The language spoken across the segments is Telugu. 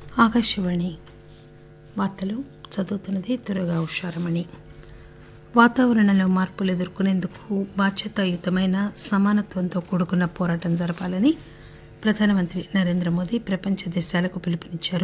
ఆకాశవాణి వార్తలు చదువుతున్నది త్వరగా ఉషారమణి వాతావరణంలో మార్పులు ఎదుర్కొనేందుకు బాధ్యతాయుతమైన సమానత్వంతో కూడుకున్న పోరాటం జరపాలని ప్రధానమంత్రి నరేంద్ర మోదీ ప్రపంచ దేశాలకు పిలుపునిచ్చారు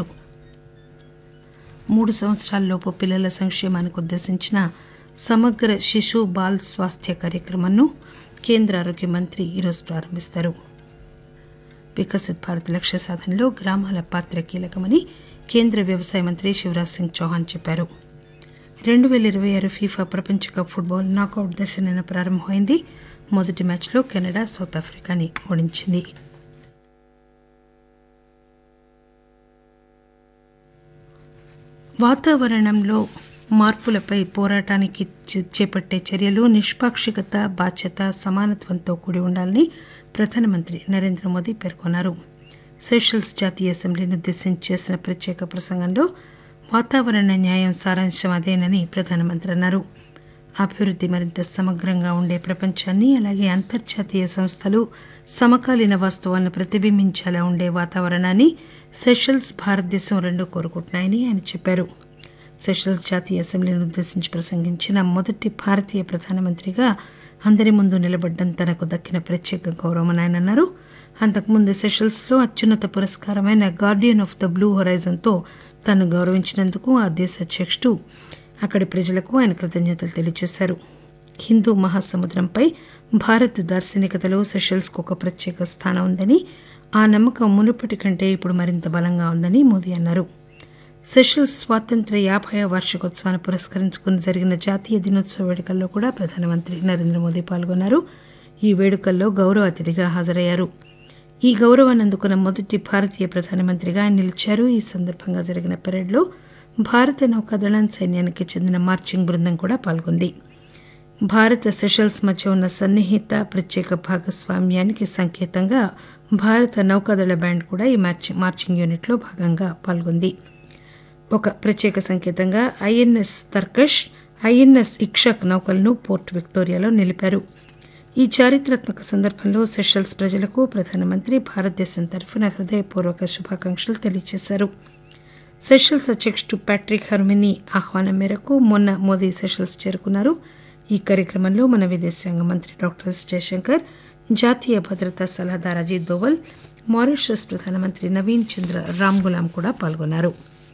మూడు సంవత్సరాలలోపు పిల్లల సంక్షేమానికి ఉద్దేశించిన సమగ్ర శిశు బాల్ స్వాస్థ్య కార్యక్రమాన్ని కేంద్ర ఆరోగ్య మంత్రి ఈరోజు ప్రారంభిస్తారు వికసిత్ భారత్ లక్ష్య సాధనలో గ్రామాల పాత్ర కీలకమని కేంద్ర వ్యవసాయ మంత్రి శివరాజ్ సింగ్ చౌహాన్ చెప్పారు రెండు పేల ఇరవై ఆరు ఫీఫా ప్రపంచ కప్ ఫుట్బాల్ నాకౌట్ దశ నిన్న ప్రారంభమైంది మొదటి మ్యాచ్లో కెనడా సౌత్ ఆఫ్రికాని ఓడించింది వాతావరణంలో మార్పులపై పోరాటానికి చే- చేపట్టే చర్యలు నిష్పాక్షికత బాధ్యత సమానత్వంతో కూడి ఉండాలని ప్రధానమంత్రి నరేంద్ర మోదీ పేర్కొన్నారు సెషల్స్ జాతీయ అసెంబ్లీని ఉద్దేశించి చేసిన ప్రత్యేక ప్రసంగంలో వాతావరణ న్యాయం సారాంశం అదేనని ప్రధానమంత్రి అన్నారు అభివృద్ధి మరింత సమగ్రంగా ఉండే ప్రపంచాన్ని అలాగే అంతర్జాతీయ సంస్థలు సమకాలీన వాస్తవాలను ప్రతిబింబించేలా ఉండే వాతావరణాన్ని సెషల్స్ భారతదేశం రెండూ కోరుకుంటున్నాయని ఆయన చెప్పారు సెషల్స్ జాతీయ అసెంబ్లీని ఉద్దేశించి ప్రసంగించిన మొదటి భారతీయ ప్రధానమంత్రిగా అందరి ముందు నిలబడ్డం తనకు దక్కిన ప్రత్యేక గౌరవమని ఆయన అన్నారు అంతకుముందు సెషల్స్లో అత్యున్నత పురస్కారమైన గార్డియన్ ఆఫ్ ద బ్లూ హొరైజన్తో తను గౌరవించినందుకు ఆ దేశ అధ్యక్షుడు అక్కడి ప్రజలకు ఆయన కృతజ్ఞతలు తెలియజేశారు హిందూ మహాసముద్రంపై భారత్ దార్శనికతలో సెషల్స్కు ఒక ప్రత్యేక స్థానం ఉందని ఆ నమ్మకం మునుపటి కంటే ఇప్పుడు మరింత బలంగా ఉందని మోదీ అన్నారు సెషల్స్ స్వాతంత్ర్య యాభై వార్షికోత్సవాన్ని పురస్కరించుకుని జరిగిన జాతీయ దినోత్సవ వేడుకల్లో కూడా ప్రధానమంత్రి నరేంద్ర మోదీ పాల్గొన్నారు ఈ వేడుకల్లో గౌరవ అతిథిగా హాజరయ్యారు ఈ గౌరవాన్ని అందుకున్న మొదటి భారతీయ ప్రధానమంత్రిగా ఆయన నిలిచారు ఈ సందర్భంగా జరిగిన పెరేడ్లో భారత నౌకాదళం సైన్యానికి చెందిన మార్చింగ్ బృందం కూడా పాల్గొంది భారత సెషల్స్ మధ్య ఉన్న సన్నిహిత ప్రత్యేక భాగస్వామ్యానికి సంకేతంగా భారత నౌకాదళ బ్యాండ్ కూడా ఈ మార్చి- మార్చింగ్ యూనిట్లో భాగంగా పాల్గొంది ఒక ప్రత్యేక సంకేతంగా ఐఎన్ఎస్ తర్కష్ ఐఎన్ఎస్ ఇక్షక్ నౌకలను పోర్ట్ విక్టోరియాలో నిలిపారు ఈ చారిత్రాత్మక సందర్భంలో సెషల్స్ ప్రజలకు ప్రధానమంత్రి భారతదేశం తరఫున హృదయపూర్వక శుభాకాంక్షలు తెలియజేశారు సెషల్స్ అధ్యక్షుడు ప్యాట్రిక్ హర్మినీ ఆహ్వానం మేరకు మొన్న మోదీ సెషల్స్ చేరుకున్నారు ఈ కార్యక్రమంలో మన విదేశాంగ మంత్రి డాక్టర్ ఎస్ జయశంకర్ జాతీయ భద్రతా సలహాదారు అజిత్ దోవల్ మారిషస్ ప్రధానమంత్రి నవీన్ చంద్ర రామ్ గులాం కూడా పాల్గొన్నారు